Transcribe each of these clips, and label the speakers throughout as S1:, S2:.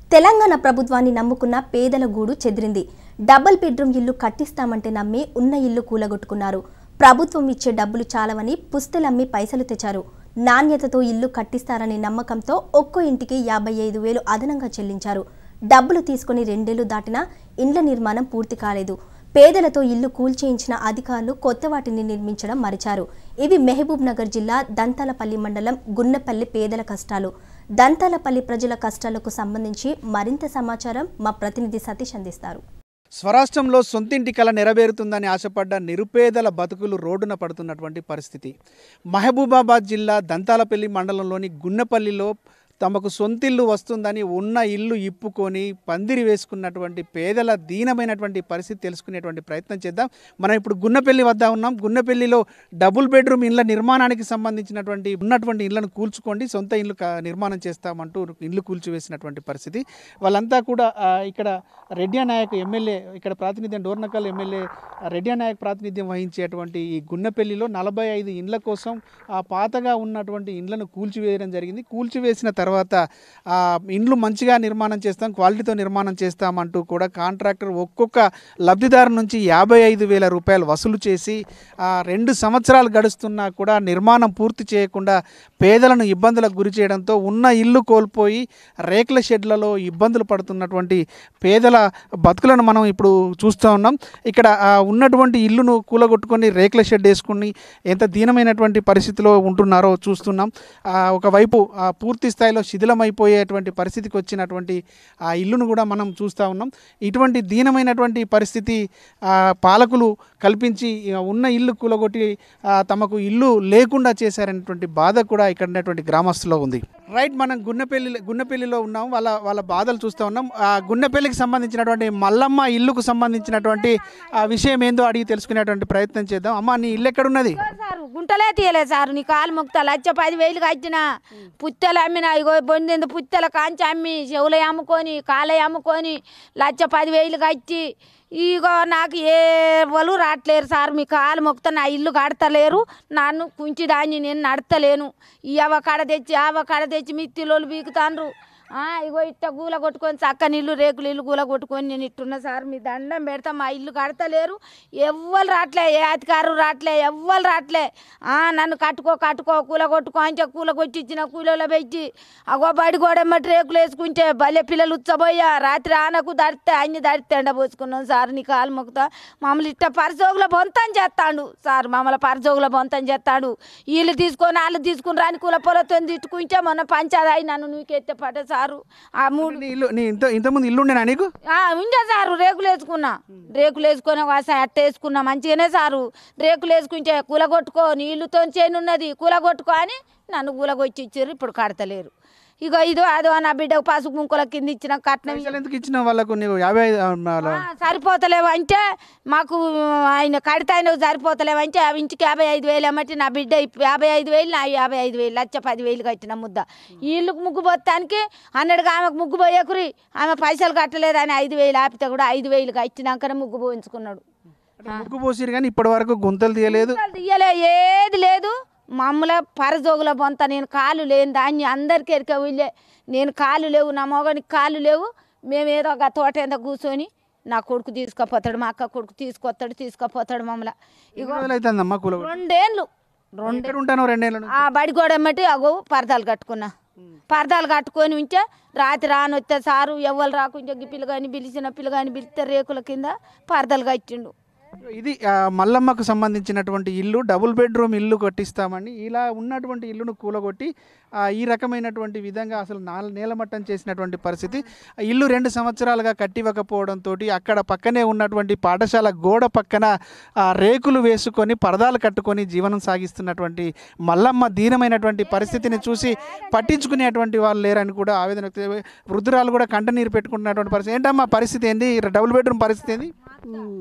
S1: తెలంగాణ ప్రభుత్వాన్ని నమ్ముకున్న పేదల గూడు చెదిరింది డబుల్ బెడ్రూమ్ ఇల్లు కట్టిస్తామంటే నమ్మి ఉన్న ఇల్లు కూలగొట్టుకున్నారు ప్రభుత్వం ఇచ్చే డబ్బులు చాలవని పుస్తెలమ్మి పైసలు తెచ్చారు నాణ్యతతో ఇల్లు కట్టిస్తారనే నమ్మకంతో ఒక్కో ఇంటికి యాభై ఐదు వేలు అదనంగా చెల్లించారు డబ్బులు తీసుకుని రెండేళ్లు దాటినా ఇండ్ల నిర్మాణం పూర్తి కాలేదు పేదలతో ఇల్లు కూల్చేయించిన అధికారులు కొత్త వాటిని నిర్మించడం మరిచారు ఇవి మహబూబ్ నగర్ జిల్లా దంతాలపల్లి మండలం గున్నపల్లి పేదల కష్టాలు దంతాలపల్లి ప్రజల కష్టాలకు సంబంధించి మరింత సమాచారం మా ప్రతినిధి సతీష్ అందిస్తారు
S2: స్వరాష్ట్రంలో సొంతింటి కల నెరవేరుతుందని ఆశపడ్డ నిరుపేదల బతుకులు రోడ్డున పడుతున్నటువంటి పరిస్థితి మహబూబాబాద్ జిల్లా దంతాలపల్లి మండలంలోని గున్నపల్లిలో తమకు సొంతిల్లు వస్తుందని ఉన్న ఇల్లు ఇప్పుకొని పందిరి వేసుకున్నటువంటి పేదల దీనమైనటువంటి పరిస్థితి తెలుసుకునేటువంటి ప్రయత్నం చేద్దాం మనం ఇప్పుడు గున్నపల్లి వద్ద ఉన్నాం గున్నపల్లిలో డబుల్ బెడ్రూమ్ ఇళ్ల నిర్మాణానికి సంబంధించినటువంటి ఉన్నటువంటి ఇళ్లను కూల్చుకోండి సొంత ఇల్లు క- నిర్మాణం చేస్తామంటూ ఇల్లు కూల్చివేసినటువంటి పరిస్థితి వాళ్ళంతా కూడా ఆ, ఇక్కడ రెడ్డి నాయక్ ఎమ్మెల్యే ఇక్కడ ప్రాతినిధ్యం డోర్నకల్ ఎమ్మెల్యే రెడ్డి నాయక్ ప్రాతినిధ్యం వహించేటువంటి ఈ గున్నపల్లిలో నలభై ఐదు ఇండ్ల కోసం ఆ పాతగా ఉన్నటువంటి ఇండ్లను కూల్చివేయడం జరిగింది కూల్చివేసిన తర్వాత ఆ ఇండ్లు మంచిగా నిర్మాణం చేస్తాం క్వాలిటీతో నిర్మాణం చేస్తామంటూ కూడా కాంట్రాక్టర్ ఒక్కొక్క లబ్ధిదారు నుంచి యాభై ఐదు వేల రూపాయలు వసూలు చేసి ఆ రెండు సంవత్సరాలు గడుస్తున్నా కూడా నిర్మాణం పూర్తి చేయకుండా పేదలను ఇబ్బందులకు గురి చేయడంతో ఉన్న ఇల్లు కోల్పోయి రేకుల షెడ్లలో ఇబ్బందులు పడుతున్నటువంటి పేదల బతుకులను మనం ఇప్పుడు చూస్తూ ఉన్నాం ఇక్కడ ఆ ఉన్నటువంటి ఇల్లును కూలగొట్టుకొని రేకుల షెడ్ వేసుకుని ఎంత దీనమైనటువంటి పరిస్థితిలో ఉంటున్నారో చూస్తున్నాం ఆ, ఒకవైపు ఆ పూర్తి స్థాయిలో శిథిలమైపోయేటువంటి పరిస్థితికి వచ్చినటువంటి ఆ ఇల్లును కూడా మనం చూస్తూ ఉన్నాం ఇటువంటి దీనమైనటువంటి పరిస్థితి ఆ, పాలకులు కల్పించి ఇక ఉన్న ఇల్లు కూలగొట్టి ఆ, తమకు ఇల్లు లేకుండా చేశారనేటువంటి బాధ కూడా ఇక్కడ ఉన్నటువంటి గ్రామస్తులో ఉంది రైట్ మనం గున్నపల్లి గున్నపల్లిలో ఉన్నాం వాళ్ళ వాళ్ళ బాధలు చూస్తూ ఉన్నాం ఆ గున్నపల్లికి సంబంధించినటువంటి మల్లమ్మ ఇల్లుకు సంబంధించినటువంటి ఆ విషయం ఏందో అడిగి తెలుసుకునేటువంటి ప్రయత్నం చేద్దాం అమ్మ నీ ఇల్లు ఎక్కడున్నది
S3: సార్ గుంటలే తీయలేదు సార్ నీ కాలు మొక్తా లచ్చ పది వేలు కట్టిన పుత్తెలు అమ్మిన ఇగో బొందింది పుత్తెల కాంచి అమ్మి చెవులు అమ్ముకొని కాళ్ళ అమ్ముకొని లచ్చ పది వేలు కట్టి ఇగో నాకు ఏ వాళ్ళు రావట్లేరు సార్ మీ కాలు మొక్తా నా ఇల్లు కడతలేరు నన్ను కుంచి దాన్ని నేను నడతలేను ఈ అవ కడ తెచ్చి ఆవ కడ తెచ్చి మిత్తిలోళ్ళు బీకుతాండ్రు ఆ, ఇగో ఇట్ట గూల కొట్టుకొని చక్కని ఇల్లు రేకులు ఇల్లు గూల కొట్టుకొని నేను ఇట్టున్నా సార్ మీ దండం పెడతా మా ఇల్లు కడతలేరు ఎవ్వరు రావట్లే ఏ అధికారు రావట్లే ఎవ్వరు రావట్లే ఆ, నన్ను కట్టుకో కట్టుకో కూల కొట్టుకో అంటే కూల కొట్టి ఇచ్చిన కూలలో పెట్టి అగో బడి గోడమ్మటి రేకులు వేసుకుంటే భలే పిల్లలు ఉచ్చబోయా రాత్రి ఆనకు దడితే అన్ని దడితే ఎండబోసుకున్నాం సార్ నీ కాలు మొక్కుతా మమ్మల్ని ఇట్ట పరిచోగుల బొంతం చేస్తాడు సార్ మమ్మల్ని పరిచోగుల బొంతం చేస్తాడు వీళ్ళు తీసుకొని వాళ్ళు తీసుకుని రాని కూల పొలతో తిట్టుకుంటే మొన్న పంచాదాయి నన్ను నీకెత్తే పట్ట సారు ఆ మూడు
S2: నీ ఇల్లు నీ ఇంత ఇంతకుముందు ఇల్లు ఉండేనా నీకు
S3: ఆ, ఉండే సారు రేకులు వేసుకున్నా రేకులు వేసుకొని వాస అట్ట వేసుకున్నా మంచిగానే సారు రేకులు వేసుకుంటే కూలగొట్టుకో నీళ్ళుతో చేనున్నది కూలగొట్టుకో అని నన్ను కూలగొచ్చి ఇచ్చారు ఇప్పుడు కడతలేరు ఇగో ఇదో అదో నా బిడ్డకు పసుపు కుంకుల కింద ఇచ్చిన కట్నం
S2: పైసలు ఎందుకు ఇచ్చిన వాళ్ళకు నీకు యాభై ఐదు ఆ, వాళ్ళ-
S3: ఆ, సరిపోతలేవు అంటే మాకు ఆయన కడితే ఆయన సరిపోతలేవు అంటే ఆ ఇంటికి యాభై ఐదు వేలు ఏమంటే నా బిడ్డ ఇప్పు- యాభై ఐదు వేలు నా యాభై ఐదు వేలు లచ్చ పది వేలు కట్టిన ముద్ద ఈ ఇల్లుకు ముగ్గు పోతానికి అన్నడుగా ఆమెకు ముగ్గు పోయేకురి ఆమె పైసలు కట్టలేదు అని ఐదు వేలు ఆపితే కూడా ఐదు వేలు కట్టినాకనే ముగ్గు పోయించుకున్నాడు
S2: అంటే ముగ్గు పోసిరు కానీ ఇప్పటి వరకు గుంతలు తీయలేదు
S3: అసలు తీయలే ఏది లేదు మమ్మల పరజోగుల బొంత నేను కాలు లేని దాన్ని అందరికి ఎరిక వెళ్ళే నేను కాలు లేవు నా మొగనికి కాలు లేవు మేము ఏదో ఒక తోట ఎంత కూర్చొని నా కొడుకు తీసుకుపోతాడు మా అక్క కొడుకు తీసుకొస్తాడు తీసుకుపోతాడు మమ్మల్ని
S2: ఎన్ని రోజులు అవుతుందమ్మా కూల
S3: రెండేళ్ళు రెండు
S2: ఎక్కడ ఉంటాను రెండేళ్ళ నుంచి
S3: ఆ బడి గోడమ్మటి అగో పరదాలు కట్టుకున్నా పరదాలు కట్టుకొని ఉంటే రాత్రి రానొస్తే సారు ఎవరు రాకుంటే గి పిల్లగాని పిలిచిన పిల్లగాని పిలిస్తే రేకుల కింద పరదాలు కట్టిండు
S2: ఇది ఆ, మల్లమ్మకు సంబంధించినటువంటి ఇల్లు డబుల్ బెడ్రూమ్ ఇల్లు కట్టిస్తామని ఇలా ఉన్నటువంటి ఇల్లును కూలగొట్టి ఆ, ఈ రకమైనటువంటి విధంగా అసలు నాల నేలమట్టం చేసినటువంటి పరిస్థితి ఆ ఇల్లు రెండు సంవత్సరాలుగా కట్టివ్వకపోవడంతో అక్కడ పక్కనే ఉన్నటువంటి పాఠశాల గోడ పక్కన ఆ, రేకులు వేసుకొని పరదాలు కట్టుకొని జీవనం సాగిస్తున్నటువంటి మల్లమ్మ దీనమైనటువంటి పరిస్థితిని చూసి పట్టించుకునేటువంటి వాళ్ళు లేరని కూడా ఆవేదన వ్యక్తం- వృద్ధురాలు కూడా కంటనీరు పెట్టుకుంటున్నటువంటి పరిస్థితి ఏంటమ్మా పరిస్థితి ఏంది డబుల్ బెడ్రూమ్ పరిస్థితి ఏంది
S4: ఉమ్.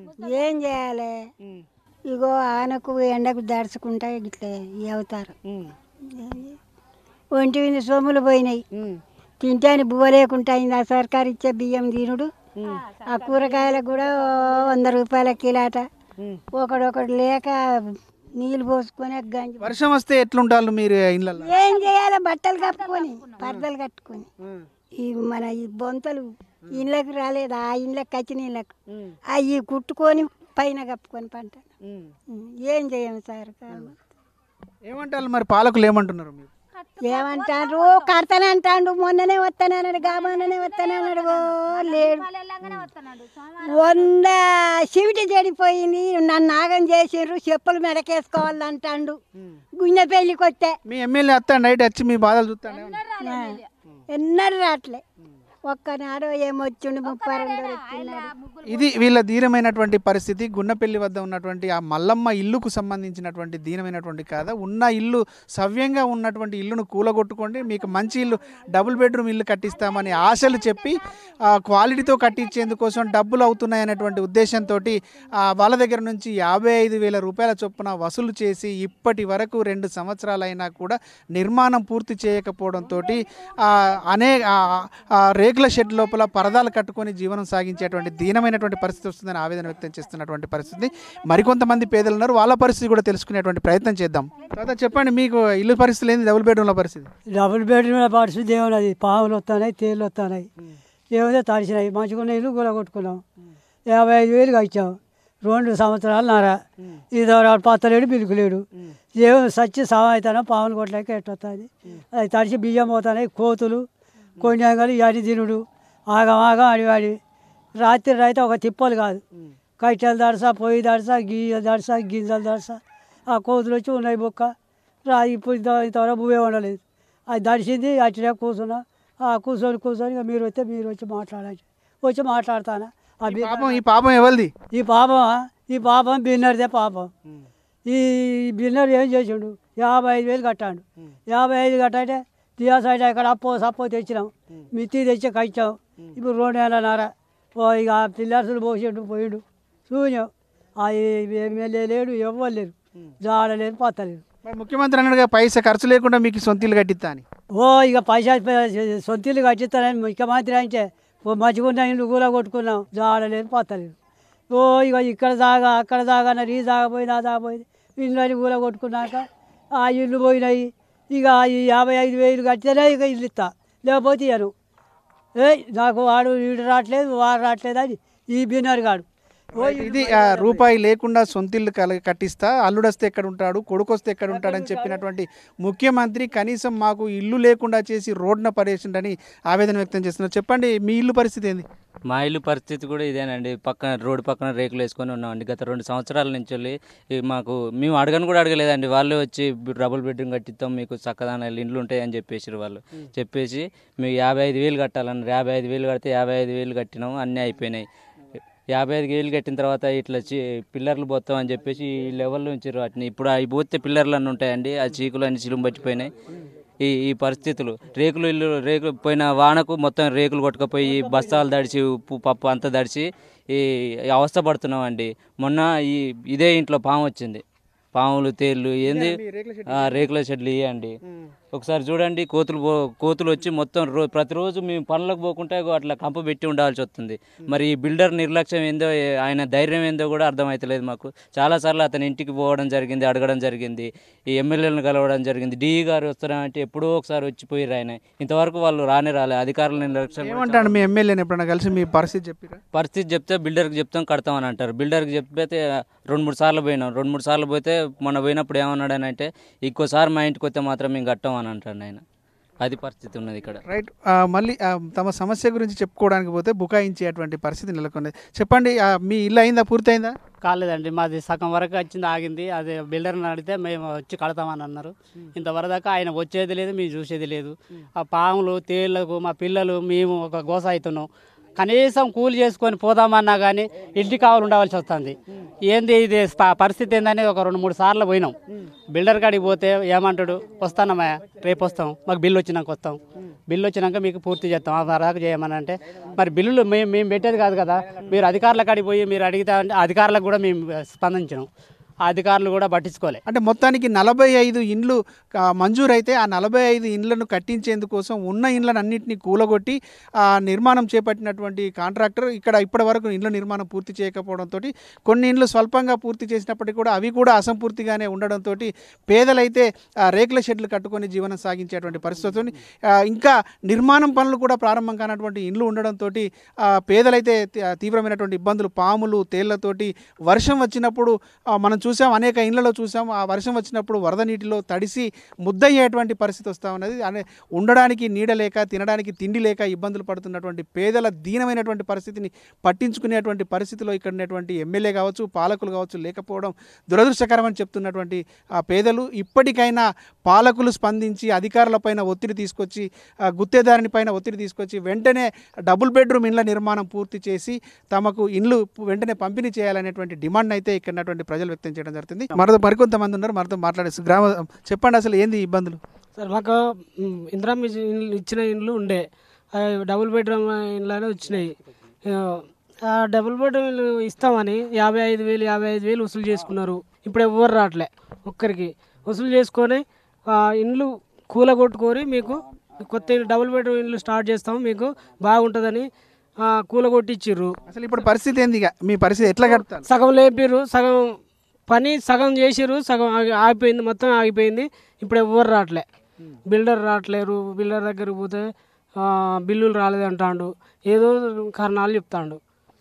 S4: ఏం చేయాలి ఇగో ఆనకు ఎండకు దడుచుకుంటా ఇట్లా అవుతారు ఒంటి మీద సొమ్ములు పోయినాయి తింటాని బువ్వ లేకుండా అయింది ఆ సర్కారు ఇచ్చే బియ్యం తినుడు ఆ కూరగాయలకు కూడా ఓ వంద రూపాయల కిలాట ఒకడొకడు లేక నీళ్ళు పోసుకొని గంజి
S2: వర్షం వస్తే ఎట్లుంటారు మీరు ఇళ్ళల్లో
S4: ఏం చేయాలి బట్టలు కప్పుకొని పరదలు కట్టుకొని ఈ మన ఈ బొంతలు ఇళ్ళకి రాలేదు ఆ ఇళ్ళకి వచ్చిన ఇళ్ళకు అవి కుట్టుకొని పైన కప్పుకొని పంట ఏం చేయము సార్
S2: ఏమంటారు మరి పాలకులు ఏమంటున్నారు మీరు
S4: ఏమంటారు కడతానే అంటాడు మొన్ననే వస్తానే అన్నాడు గామన్ననే వస్తానే అన్నాడు ఓ లేడు వంద శివిటి చెడిపోయింది నన్ను నాగం చేసిండ్రు చెప్పులు మెడకేసుకోవాలంటాడు గుండె పెళ్ళికి వస్తే
S2: మీ ఎమ్మెల్యే వస్తాడు నైట్ వచ్చి మీ బాధలు చూస్తాడు
S4: ఎన్నడూ రావట్లే ఒక్కనాడు ఏమొచ్చిండు ముప్పై రెండు వచ్చినాడు
S2: ఇది వీళ్ళ ధీరమైనటువంటి పరిస్థితి గున్నపల్లి వద్ద ఉన్నటువంటి ఆ మల్లమ్మ ఇల్లుకు సంబంధించినటువంటి దీనమైనటువంటి కాదా ఉన్న ఇల్లు సవ్యంగా ఉన్నటువంటి ఇల్లును కూలగొట్టుకోండి మీకు మంచి ఇల్లు డబుల్ బెడ్రూమ్ ఇల్లు కట్టిస్తామని ఆశలు చెప్పి ఆ క్వాలిటీతో కట్టించేందుకోసం డబ్బులు అవుతున్నాయనేటువంటి ఉద్దేశంతో వాళ్ళ దగ్గర నుంచి యాభై ఐదు వేల రూపాయల చొప్పున వసూలు చేసి ఇప్పటి వరకు రెండు సంవత్సరాలైనా కూడా నిర్మాణం పూర్తి చేయకపోవడంతో అనే ఆ, ఆ రేకుల షెడ్ లోపల పరదాలు కట్టుకొని జీవనం సాగించేటువంటి దీనమైనటువంటి పరిస్థితి వస్తుందని ఆవేదన వ్యక్తం చేస్తున్నటువంటి పరిస్థితి మరికొంతమంది పేదలు ఉన్నారు వాళ్ళ పరిస్థితి కూడా తెలుసుకునేటువంటి ప్రయత్నం చేద్దాం తర్వాత చెప్పండి మీకు ఇల్లు పరిస్థితి ఏంది డబుల్ బెడ్రూమ్ల పరిస్థితి
S5: డబుల్ బెడ్రూమ్ పరిస్థితి ఏమన్నది పాములు వస్తున్నాయి తేళ్ళు వస్తున్నాయి ఏమైతే తడిచినాయి మంచిగా ఇల్లు కూడా కొట్టుకున్నాం యాభై ఐదు వేలు ఇచ్చాం రెండు సంవత్సరాలు నారా ఇది పత్తలేడు పిలుకులేడు ఏమో సచ్చి సామైతానో పాములు కొట్టలేక ఎట్టొస్తుంది అది తడిచి బియ్యం పోతున్నాయి కోతులు కొండంగలు ఇవన్నీ తినుడు ఆగం ఆగం అడివాడి రాత్రి రైతే ఒక తిప్పలు కాదు కట్టెలు దడసా పొయ్యి దడసా గియ్య దడసా గింజలు దడసా ఆ కోతులు వచ్చి ఉన్నాయి బొక్క రా ఇప్పుడు ఇంత- ఇంతవరకు భూమే ఉండలేదు అది దడిచింది అట్లే కూర్చున్నా ఆ కూర్చొని కూర్చొని ఇక మీరు వస్తే మీరు వచ్చి మాట్లాడాలి వచ్చి మాట్లాడతానా ఆ
S2: ఈ
S5: బి-
S2: పాపం ఈ పాపం ఎవరిది
S5: ఈ పాపం ఈ పాపం బిన్నర్దే పాపం ఈ బిన్నర్ ఏం చేసిండు యాభై ఐదు వేలు కట్టాడు యాభై ఐదు కట్టంటే దియా సైడ్ అక్కడ అప్పో సప్పో తెచ్చినాం మిత్తి తెచ్చి కట్టాం ఇప్పుడు రెండు నెలన్నర ఓ ఇక ఆ పిల్లర్సులు పోసిండు పోయిండు శూన్యం ఆ ఎమ్మెల్యే లేడు ఎవ్వరు లేరు జాడలేరు పత్తలేరు
S2: మరి ముఖ్యమంత్రి అన్నాడుగా పైసా ఖర్చు లేకుండా మీకు సొంత ఇల్లు కట్టిస్తా అని
S5: ఓ ఇక పైసా సొంతిల్లు కట్టిస్తానని ముఖ్యమంత్రి అంటే ఓ మంచిగున్న ఇల్లు కూడా కొట్టుకున్నాం జాడలేదు పత్తలేదు ఓ ఇక ఇక్కడ దాగా అక్కడ దాగా అన్నారు ఈ దాగా పోయింది ఆ దాగా పోయింది ఇల్లు కూడా కొట్టుకున్నాక ఆ ఇల్లు పోయినాయి ఇక ఈ యాభై ఐదు వేలు కట్టితేనే ఇక ఇల్లు ఇస్తా లేకపోతే ఇయ్యను ఏ నాకు వాడు వీడు రావట్లేదు వాడు రావట్లేదు అని ఈ బిన్నర్ గాడు ఓ
S2: ఇది ఆ, రూపాయి లేకుండా సొంతిల్లు కల కట్టిస్తా అల్లుడొస్తే ఎక్కడ ఉంటాడు కొడుకొస్తే ఎక్కడ ఉంటాడని చెప్పినటువంటి ముఖ్యమంత్రి కనీసం మాకు ఇల్లు లేకుండా చేసి రోడ్డున పడేసిండని ఆవేదన వ్యక్తం చేస్తున్నారు చెప్పండి మీ ఇల్లు పరిస్థితి ఏంది
S6: మా ఇల్లు పరిస్థితి కూడా ఇదేనండి పక్కన రోడ్డు పక్కన రేకులు వేసుకొని ఉన్నామండి గత రెండు సంవత్సరాల నుంచి వెళ్ళి ఈ మాకు మేము అడగను కూడా అడగలేదండి వాళ్ళే వచ్చి డబుల్ బెడ్రూమ్ కట్టిస్తాం మీకు చక్కదాన ఇండ్లు ఉంటాయని చెప్పేసి వాళ్ళు చెప్పేసి మీకు యాభై ఐదు వేలు కట్టాలన్నారు యాభై ఐదు వేలు కడితే యాభై ఐదు వేలు కట్టినాం అన్నీ అయిపోయినాయి యాభై ఐదు వేలు కట్టిన తర్వాత ఇట్లా చీ పిల్లర్లు పోతాం అని చెప్పేసి ఈ లెవెల్ నుంచి వాటిని ఇప్పుడు అవి పోతే పిల్లర్లు అన్నీ ఉంటాయండి ఆ చీకులు అన్ని చిలుము పట్టిపోయినాయి ఈ ఈ పరిస్థితులు రేకులు ఇల్లు రేకులు పోయిన వానకు మొత్తం రేకులు కొట్టుకుపోయి బస్తాలు దడిచి ఉప్పు పప్పు అంతా దడిచి ఈ ఈ అవస్థ పడుతున్నాం అండి మొన్న ఈ ఇదే ఇంట్లో పాము వచ్చింది పాములు తేళ్ళు ఏంది ఆ, రేకుల షెడ్లు ఇవ్వండి ఒకసారి చూడండి కోతులు పో కోతులు వచ్చి మొత్తం రో ప్రతిరోజు మేము పనులకు పోకుంటే ఇగో అట్లా కంప పెట్టి ఉండాల్సి వస్తుంది మరి ఈ బిల్డర్ నిర్లక్ష్యం ఏందో ఏ- ఆయన ధైర్యం ఏందో కూడా అర్థమవుతలేదు మాకు చాలాసార్లు అతని ఇంటికి పోవడం జరిగింది అడగడం జరిగింది ఈ ఎమ్మెల్యేలను కలవడం జరిగింది డిఈ గారు వస్తారంటే ఎప్పుడో ఒకసారి వచ్చిపోయారు ఆయన ఇంతవరకు వాళ్ళు రానే రాలే అధికారుల నిర్లక్ష్యం కూడా
S2: ఏమంటాడు మీ ఎమ్మెల్యేని ఎప్పుడైనా కలిసి మీ పరిస్థితి చెప్పిరా
S6: పరిస్థితి చెప్తే బిల్డర్కి చెప్తాం కడతామని అంటారు బిల్డర్కి చెప్తే రెండు మూడు సార్లు పోయినాం రెండు మూడు సార్లు పోతే మొన్న పోయినప్పుడు ఏమన్నాడు అని అంటే ఇంకోసారి మా ఇంటికి వస్తే మాత్రం మేము కట్టాం అని అంటాడు ఆయన అది పరిస్థితి ఉన్నది ఇక్కడ
S2: రైట్ ఆ, మళ్ళీ ఆ, తమ సమస్య గురించి చెప్పుకోవడానికి పోతే బుకాయించేటువంటి పరిస్థితి నెలకొంది చెప్పండి ఆ, మీ ఇల్లు అయిందా పూర్తయిందా
S7: కాలేదండి మాది సగం వరకు వచ్చింది ఆగింది అది బిల్డర్ని అడిగితే మేము వచ్చి కడతామని అన్నారు ఇంతవరకు దాకా ఆయన వచ్చేది లేదు మేము చూసేది లేదు ఆ పాములు తేళ్లకు మా పిల్లలు మేము ఒక గోస అవుతున్నాం కనీసం కూలి చేసుకొని పోదామన్నా కానీ ఇంటి కావాలి ఉండవలసి వస్తుంది ఏంది ఇది ప- పరిస్థితి ఏందని ఒక రెండు మూడు సార్లు పోయినాం బిల్డర్ కాడికి పోతే ఏమంటాడు వస్తానమ్మా రేపు వస్తాం మాకు బిల్లు వచ్చినాక వస్తాం బిల్లు వచ్చినాక మీకు పూర్తి చేస్తాం ఆ వరకు చేయమని అంటే మరి బిల్లులు మేము మేము పెట్టేది కాదు కదా మీరు అధికారుల కాడికి పోయి మీరు అడిగితే అంటే అధికారులకు కూడా మేము స్పందించినాం ఆ అధికారులు కూడా పట్టించుకోలే
S2: అంటే మొత్తానికి నలభై ఐదు ఇండ్లు ఆ, మంజూరైతే ఆ నలభై ఐదు ఇండ్లను కట్టించేందుకోసం ఉన్న ఇండ్లను అన్నింటినీ కూలగొట్టి ఆ నిర్మాణం చేపట్టినటువంటి కాంట్రాక్టర్ ఇక్కడ ఇప్పటి వరకు ఇండ్ల నిర్మాణం పూర్తి చేయకపోవడంతో కొన్ని ఇండ్లు స్వల్పంగా పూర్తి చేసినప్పటికీ కూడా అవి కూడా అసంపూర్తిగానే ఉండడంతో పేదలైతే ఆ, రేకుల షెడ్లు కట్టుకొని జీవనం సాగించేటువంటి పరిస్థితి ఉంది. ఆ, ఇంకా నిర్మాణం పనులు కూడా ప్రారంభం కానటువంటి ఇండ్లు ఉండడంతో పేదలైతే తీ- తీవ్రమైనటువంటి ఇబ్బందులు పాములు తేళ్లతోటి వర్షం వచ్చినప్పుడు ఆ, మనం చూసాం అనేక ఇండ్లలో చూసాం ఆ వర్షం వచ్చినప్పుడు వరద నీటిలో తడిసి ముద్దయ్యేటువంటి పరిస్థితి వస్తూ ఉన్నది అనే ఉండడానికి నీడ లేక తినడానికి తిండి లేక ఇబ్బందులు పడుతున్నటువంటి పేదల దీనమైనటువంటి పరిస్థితిని పట్టించుకునేటువంటి పరిస్థితిలో ఇక్కడ ఉన్నటువంటి ఎమ్మెల్యే కావచ్చు పాలకులు కావచ్చు లేకపోవడం దురదృష్టకరం అని చెప్తున్నటువంటి ఆ పేదలు ఇప్పటికైనా పాలకులు స్పందించి అధికారులపైన ఒత్తిడి తీసుకొచ్చి ఆ, గుత్తేదారుని పైన ఒత్తిడి తీసుకొచ్చి వెంటనే డబుల్ బెడ్రూమ్ ఇండ్ల నిర్మాణం పూర్తి చేసి తమకు ఇండ్లు వెంటనే పంపిణీ చేయాలనేటువంటి డిమాండ్ అయితే ఇక్కడ ఉన్నటువంటి ప్రజలు వ్యక్తం చేయడం జరుగుతుంది మరో మరికొంతమంది ఉన్నారు మరితో మాట్లాడేసి గ్రామ చెప్పండి అసలు ఏంది ఈ ఇబ్బందులు
S8: సార్ మాకు మ్, ఇందిరా మిషన్ ఇండ్లు ఇచ్చిన ఇండ్లు ఉండే అవి డబుల్ బెడ్రూమ్ ఇండ్లనే వచ్చినాయి ఆ, ఆ డబుల్ బెడ్రూమ్ ఇల్లు ఇస్తామని యాభై ఐదు వేలు యాభై ఐదు వేలు వసూలు చేసుకున్నారు ఇప్పుడు ఎవ్వరు రావట్లే ఒక్కరికి వసూలు చేసుకొని ఆ ఇండ్లు కూలగొట్టుకొని మీకు కొత్త ఇల్లు డబుల్ బెడ్రూమ్ ఇండ్లు స్టార్ట్ చేస్తాము మీకు బాగుంటుందని ఆ, కూలగొట్టిచ్చిర్రు
S2: అసలు ఇప్పుడు పరిస్థితి ఏంది ఇక మీ పరిస్థితి ఎట్లా గడుపుతారు
S8: సగం లేపిర్రు సగం పని సగం చేసిర్రు సగం ఆగి- ఆగిపోయింది మొత్తం ఆగిపోయింది ఇప్పుడు ఎవ్వరు రావట్లే బిల్డర్ రావట్లేరు బిల్డర్ దగ్గరికి పోతే ఆ, బిల్లులు రాలేదు అంటాడు ఏదో కారణాలు చెప్తాడు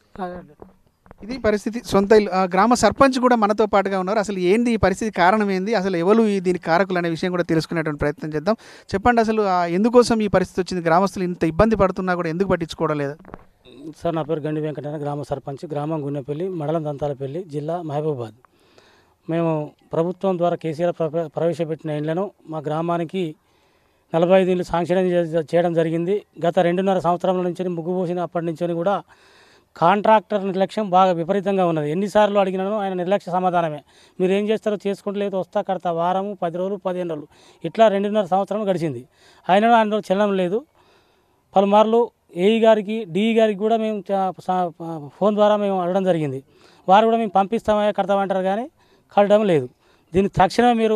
S2: ఇది పరిస్థితి సొంత ఇల్లు ఆ, గ్రామ సర్పంచ్ కూడా మనతో పాటుగా ఉన్నారు అసలు ఏంది ఈ పరిస్థితి కారణం ఏంది అసలు ఎవరు ఈ దీనికి కారకులు అనే విషయం కూడా తెలుసుకునేటువంటి ప్రయత్నం చేద్దాం చెప్పండి అసలు ఆ, ఎందుకోసం ఈ పరిస్థితి వచ్చింది గ్రామస్తులు ఇంత ఇబ్బంది పడుతున్నా కూడా ఎందుకు పట్టించుకోవడం లేదు
S9: సార్ నా పేరు గండి వెంకటన్న గ్రామ సర్పంచ్ గ్రామం గున్నెపల్లి మండలం దంతాలపల్లి జిల్లా మహబూబాద్ మేము ప్రభుత్వం ద్వారా కేసీఆర్ ప్ర- ప్రవేశపెట్టిన ఇండ్లను మా గ్రామానికి నలభై ఐదు ఇళ్ళు శాంక్షన్ చే- చేయడం జరిగింది గత రెండున్నర సంవత్సరాల నుంచి ముగ్గు పోసిన అప్పటి నుంచి కూడా కాంట్రాక్టర్ నిర్లక్ష్యం బాగా విపరీతంగా ఉన్నది ఎన్నిసార్లు అడిగినాను ఆయన నిర్లక్ష్య సమాధానమే మీరు ఏం చేస్తారో చేసుకుంటలేదు వస్తా కడతా వారము పది రోజులు పదిహేను రోజులు ఇట్లా రెండున్నర సంవత్సరం గడిచింది ఆయన ఆయన చెల్లడం లేదు పలుమార్లు ఏఈ గారికి డిఈ గారికి కూడా మేము చా- సా- ఫోన్ ద్వారా మేము అడగడం జరిగింది వారు కూడా మేము పంపిస్తామా కడతామంటారు కానీ కట్టడం లేదు దీనికి తక్షణమే మీరు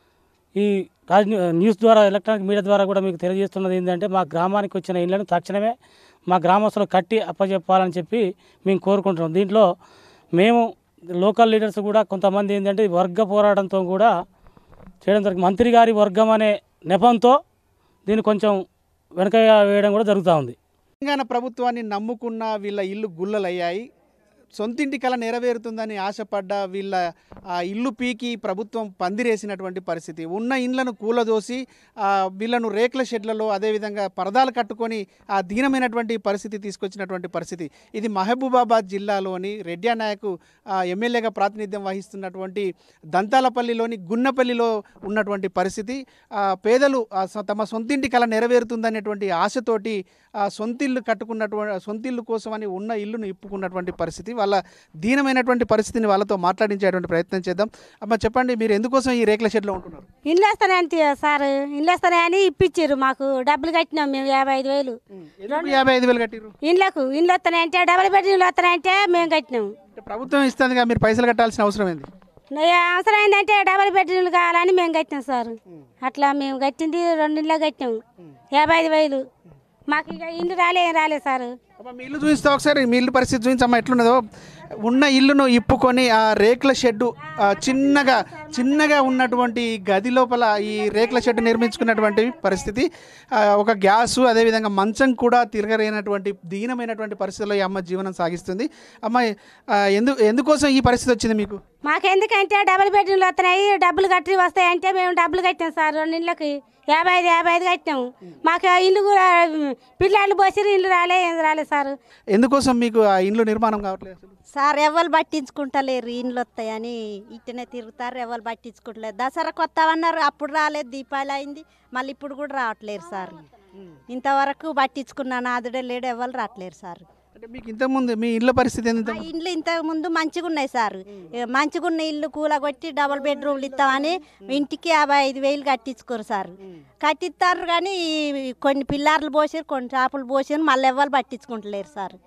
S9: ఈ రాజ్ న్యూస్ ద్వారా ఎలక్ట్రానిక్ మీడియా ద్వారా కూడా మీకు తెలియజేస్తున్నది ఏంటంటే మా గ్రామానికి వచ్చిన ఇళ్లను తక్షణమే మా గ్రామస్తులు కట్టి అప్పచెప్పాలని చెప్పి మేము కోరుకుంటున్నాం దీంట్లో మేము లోకల్ లీడర్స్ కూడా కొంతమంది ఏంటంటే వర్గ పోరాటంతో కూడా చేయడం జరిగింది మంత్రి గారి వర్గం అనే నెపంతో దీన్ని కొంచెం వెనక వేయడం కూడా జరుగుతూ ఉంది
S2: తెలంగాణ ప్రభుత్వాన్ని నమ్ముకున్న వీళ్ళ ఇల్లు గుల్లలయ్యాయి సొంతింటి కళ నెరవేరుతుందని ఆశపడ్డ వీళ్ళ ఆ ఇల్లు పీకి ప్రభుత్వం పందిరేసినటువంటి పరిస్థితి ఉన్న ఇండ్లను కూలదోసి ఆ వీళ్ళను రేకుల షెడ్లలో అదేవిధంగా పరదాలు కట్టుకొని ఆ దీనమైనటువంటి పరిస్థితి తీసుకొచ్చినటువంటి పరిస్థితి ఇది మహబూబాబాద్ జిల్లాలోని రెడ్యా నాయకు ఆ, ఎమ్మెల్యేగా ప్రాతినిధ్యం వహిస్తున్నటువంటి దంతాలపల్లిలోని గున్నపల్లిలో ఉన్నటువంటి పరిస్థితి ఆ, పేదలు ఆ, స- తమ సొంతింటి కళ నెరవేరుతుందనేటువంటి ఆశతోటి ఆ సొంతిల్లు కట్టుకున్నటువంటి సొంతిల్లు కోసమని ఉన్న ఇల్లును ఇప్పుకున్నటువంటి పరిస్థితి వాళ్ళ దీనమైనటువంటి పరిస్థితిని వాళ్ళతో మాట్లాడించేటువంటి ప్రయత్నం చేద్దాం అమ్మ చెప్పండి మీరు ఎందుకోసం ఈ రేకుల షెడ్లో ఉంటున్నారు
S10: ఇల్లు వేస్తానంటే సార్ ఇల్లు వేస్తానని ఇప్పించారు మాకు డబ్బులు కట్టినాం మేము యాభై ఐదు వేలు
S2: ఎందుకు యాభై ఐదు వేలు కట్టిరు
S10: ఇండ్లకు ఇండ్లు వస్తానంటే డబుల్ బెడ్ ఇల్లు వస్తానంటే మేము కట్టినాం
S2: అంటే ప్రభుత్వం ఇస్తుందిగా మీరు పైసలు కట్టాల్సిన అవసరం ఏంది
S10: ఏ అవసరం ఏంటంటే డబుల్ బెడ్ ఇల్లు కావాలని మేము కట్టినాం సార్ అట్లా మేము కట్టింది రెండు ఇళ్ళే కట్టినాం యాభై ఐదు వేలు మాకు ఇక ఇల్లు రాలే ఏం రాలేదు సార్
S2: అమ్మ, మీ ఇల్లు చూపిస్తా ఒకసారి మీ ఇల్లు పరిస్థితి చూపించమ్మా ఎట్లున్నదో ఉన్న ఇల్లును ఇప్పుకొని ఆ రేకుల షెడ్డు ఆ చిన్నగా చిన్నగా ఉన్నటువంటి గది లోపల ఈ రేకుల షెడ్ నిర్మించుకున్నటువంటి పరిస్థితి ఆ, ఒక గ్యాసు అదేవిధంగా మంచం కూడా తిరగలేనటువంటి దీనమైనటువంటి పరిస్థితిలో ఈ అమ్మ జీవనం సాగిస్తుంది అమ్మ ఆ, ఎందు ఎందుకోసం ఈ పరిస్థితి వచ్చింది మీకు
S10: మాకెందుకంటే డబుల్ బెడ్ ఇల్లు వస్తున్నాయి డబ్బులు కట్టి వస్తాయంటే మేము డబ్బులు కట్టాం సార్ రెండు ఇళ్ళకి యాభై ఐదు యాభై ఐదు కట్టాము మాకు ఆ ఇల్లు కూడా పిల్లలు పోసిరు ఇల్లు రాలే ఏం రాలేదు సార్
S2: ఎందుకోసం మీకు ఆ ఇండ్లు నిర్మాణం కావట్లేదు అసలు
S11: సార్ ఎవరు పట్టించుకుంటలేరు ఇండ్లు వస్తాయని ఇట్టనే తిరుగుతారు ఎవరు పట్టించుకుంటలేరు దసరా కొత్తవన్నారు అప్పుడు రాలేదు దీపావళి అయింది మళ్ళీ ఇప్పుడు కూడా రావట్లేరు సార్ ఇంతవరకు పట్టించుకున్న నాదుడే లేడు ఎవరు రావట్లేరు సార్
S2: అంటే మీకు ఇంతకుముందు మీ ఇళ్ళ పరిస్థితి ఏంది
S11: ఆ ఇండ్లు ఇంతకు ముందు మంచిగా ఉన్నాయి సార్ ఏ, మంచిగున్న ఇల్లు కూలగొట్టి డబుల్ బెడ్రూమ్లు ఇస్తామని ఇంటికి యాభై ఐదు వేలు కట్టించుకోరు సార్ కట్టిస్తారు కానీ ఈ కొన్ని పిల్లర్లు పోసారు కొన్ని చేపలు పోసారు మళ్ళీ ఎవరు పట్టించుకుంటలేరు సార్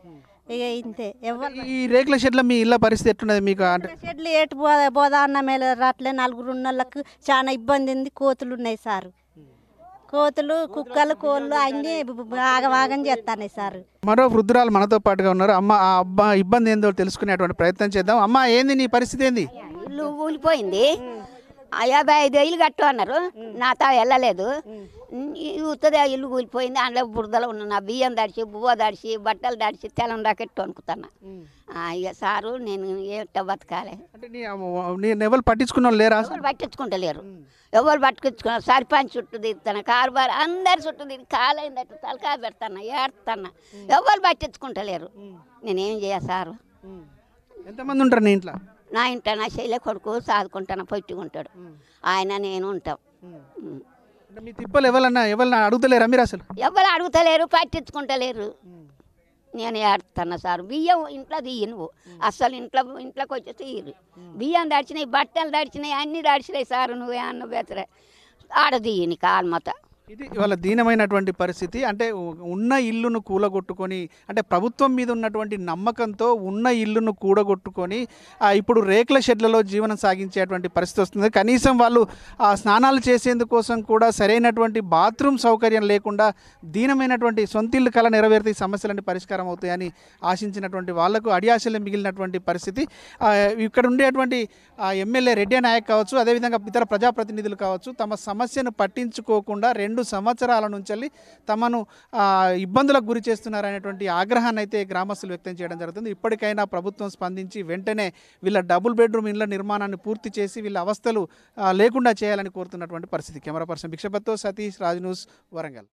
S11: ఇక ఇంతే ఎవరు
S2: ఈ రేకుల షెడ్ల మీ ఇళ్ళ పరిస్థితి ఎట్లున్నది మీకు అంటే
S11: షెడ్లు ఏటు పో పోదా అన్న మేల రాట్లే నలుగురు ఉన్న వాళ్ళకు చాలా ఇబ్బంది ఉంది కోతులు ఉన్నాయి సార్ కోతులు కుక్కలు కోళ్ళు అన్నీ ఆగం ఆగం చేస్తున్నాయి సార్
S2: మరో వృద్ధురాలు మనతో పాటుగా ఉన్నారు అమ్మ ఆ అబ్బా ఇబ్బంది ఏందో తెలుసుకునేటువంటి ప్రయత్నం చేద్దాం అమ్మ ఏంది నీ పరిస్థితి ఏంది
S12: ఇల్లు ఊలిపోయింది ఆ యాభై ఐదు వేలు కట్టు అన్నారు నాతో వెళ్ళలేదు ఉత్తదే ఇల్లు కూలిపోయింది అందులో బురదలో ఉన్న నా బియ్యం దడిచి బువ్వ దడిచి బట్టలు దడిచి తెలం దాకెట్టు అనుకుతున్నా ఆ, ఇక సారు నేను ఏట బతకాలి
S2: అంటే నీ నేను ఎవరు పట్టించుకున్న వాళ్ళు లేరా
S12: ఎవరు పట్టించుకుంటలేరు ఎవరు పట్టుకొచ్చుకున్నారు సర్పంచ్ చుట్టూ తిరుగుతాను కారుబార్ అందరి చుట్టూ తిరిగి కాలైందట్టు తలకాయ పెడతాను ఏడుతున్నా ఎవరు పట్టించుకుంటలేరు నేనేం చేయ సారు
S2: ఎంతమంది ఉంటారు నీ ఇంట్లో
S12: నా ఇంట నా శైలే కొడుకు సాదుకుంటాను పొట్టుకుంటాడు ఆయన నేను ఉంటాం ఉం.
S2: అంటే మీ తిప్పలు ఎవరన్నా ఎవరన్నా అడుగుతలేరా మీరు అసలు
S12: ఎవరు అడుగుతలేరు పట్టించుకుంటలేరు నేను ఏడుతున్నా సార్ బియ్యం ఇంట్లో తీయి నువ్వు అస్సలు ఇంట్లో ఇంట్లోకి వచ్చి తీయరు బియ్యం దడిచినాయి బట్టలు దడిచినాయి అన్నీ దడిచినాయి సార్ నువ్వే అన్న బెతరే ఆడ తీయని కాల్మత
S2: ఇది ఇవాళ దీనమైనటువంటి పరిస్థితి అంటే ఉ- ఉన్న ఇల్లును కూలగొట్టుకొని అంటే ప్రభుత్వం మీద ఉన్నటువంటి నమ్మకంతో ఉన్న ఇల్లును కూడగొట్టుకొని ఆ, ఇప్పుడు రేకుల షెడ్లలో జీవనం సాగించేటువంటి పరిస్థితి వస్తుంది కనీసం వాళ్ళు ఆ, స్నానాలు చేసేందుకోసం కూడా సరైనటువంటి బాత్రూమ్ సౌకర్యం లేకుండా దీనమైనటువంటి సొంతిల్లు కళ నెరవేరితే ఈ సమస్యలన్నీ పరిష్కారం అవుతాయని ఆశించినటువంటి వాళ్లకు అడియాశలు మిగిలినటువంటి పరిస్థితి ఆ, ఇక్కడ ఉండేటువంటి ఆ, ఎమ్మెల్యే రెడ్డి నాయక్ కావచ్చు అదేవిధంగా ఇతర ప్రజాప్రతినిధులు కావచ్చు తమ సమస్యను పట్టించుకోకుండా రెండు సంవత్సరాల నుంచి తమను ఆ, ఇబ్బందులకు గురి చేస్తున్నారనేటువంటి ఆగ్రహాన్ని అయితే గ్రామస్తులు వ్యక్తం చేయడం జరుగుతుంది ఇప్పటికైనా ప్రభుత్వం స్పందించి వెంటనే వీళ్ళ డబుల్ బెడ్రూమ్ ఇళ్ల నిర్మాణాన్ని పూర్తి చేసి వీళ్ళ అవస్థలు ఆ, లేకుండా చేయాలని కోరుతున్నటువంటి పరిస్థితి కెమెరా పర్సన్ భిక్షపత్తో సతీష్ రాజ్ న్యూస్ వరంగల్